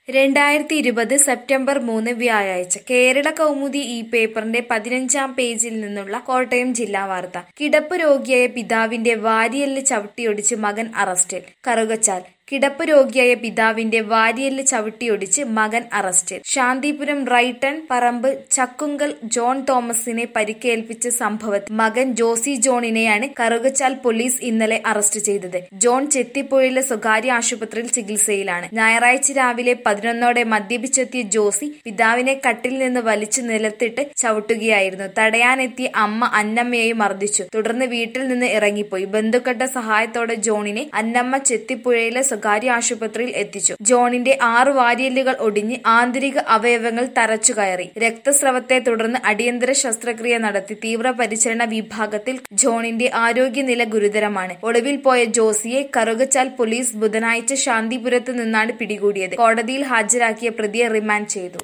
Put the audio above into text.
രണ്ടായിരത്തി ഇരുപത് സെപ്റ്റംബർ മൂന്ന് വ്യാഴാഴ്ച കേരള കൗമുദി ഈ പേപ്പറിന്റെ പതിനഞ്ചാം പേജിൽ നിന്നുള്ള കോട്ടയം ജില്ലാ വാർത്ത കിടപ്പ് രോഗിയായ പിതാവിന്റെ വാരിയെല്ല് ചവിട്ടിയൊടിച്ച് മകൻ അറസ്റ്റിൽ കറുകച്ചാൽ കിടപ്പ് രോഗിയായ പിതാവിന്റെ വാരിയെല്ല് ചവിട്ടിയൊടിച്ച് മകൻ അറസ്റ്റിൽ ശാന്തിപുരം റൈറ്റൺ പറമ്പ് ചക്കുങ്കൽ ജോൺ തോമസിനെ പരിക്കേൽപ്പിച്ച സംഭവത്തിൽ മകൻ ജോസി ജോണിനെയാണ് കറുകച്ചാൽ പോലീസ് ഇന്നലെ അറസ്റ്റ് ചെയ്തത് ജോൺ ചെത്തിപ്പുഴയിലെ സ്വകാര്യ ആശുപത്രിയിൽ ചികിത്സയിലാണ് ഞായറാഴ്ച രാവിലെ പതിനൊന്നോടെ മദ്യപിച്ചെത്തിയ ജോസി പിതാവിനെ കട്ടിൽ നിന്ന് വലിച്ചു നിലത്തിട്ട് ചവിട്ടുകയായിരുന്നു തടയാനെത്തിയ അമ്മ അന്നമ്മയെയും മർദ്ദിച്ചു തുടർന്ന് വീട്ടിൽ നിന്ന് ഇറങ്ങിപ്പോയി ബന്ധുക്കളുടെ സഹായത്തോടെ ജോണിനെ അന്നമ്മ ചെത്തിപ്പുഴയിലെ സ്വകാര്യ ആശുപത്രിയിൽ എത്തിച്ചു ജോണിന്റെ ആറ് വാരിയല്ലുകൾ ഒടിഞ്ഞ് ആന്തരിക അവയവങ്ങൾ തറച്ചു കയറി രക്തസ്രവത്തെ തുടർന്ന് അടിയന്തര ശസ്ത്രക്രിയ നടത്തി തീവ്രപരിചരണ വിഭാഗത്തിൽ ജോണിന്റെ ആരോഗ്യനില ഗുരുതരമാണ് ഒടുവിൽ പോയ ജോസിയെ കറുകച്ചാൽ പോലീസ് ബുധനാഴ്ച ശാന്തിപുരത്ത് നിന്നാണ് പിടികൂടിയത് കോടതിയിൽ ഹാജരാക്കിയ പ്രതിയെ റിമാൻഡ് ചെയ്തു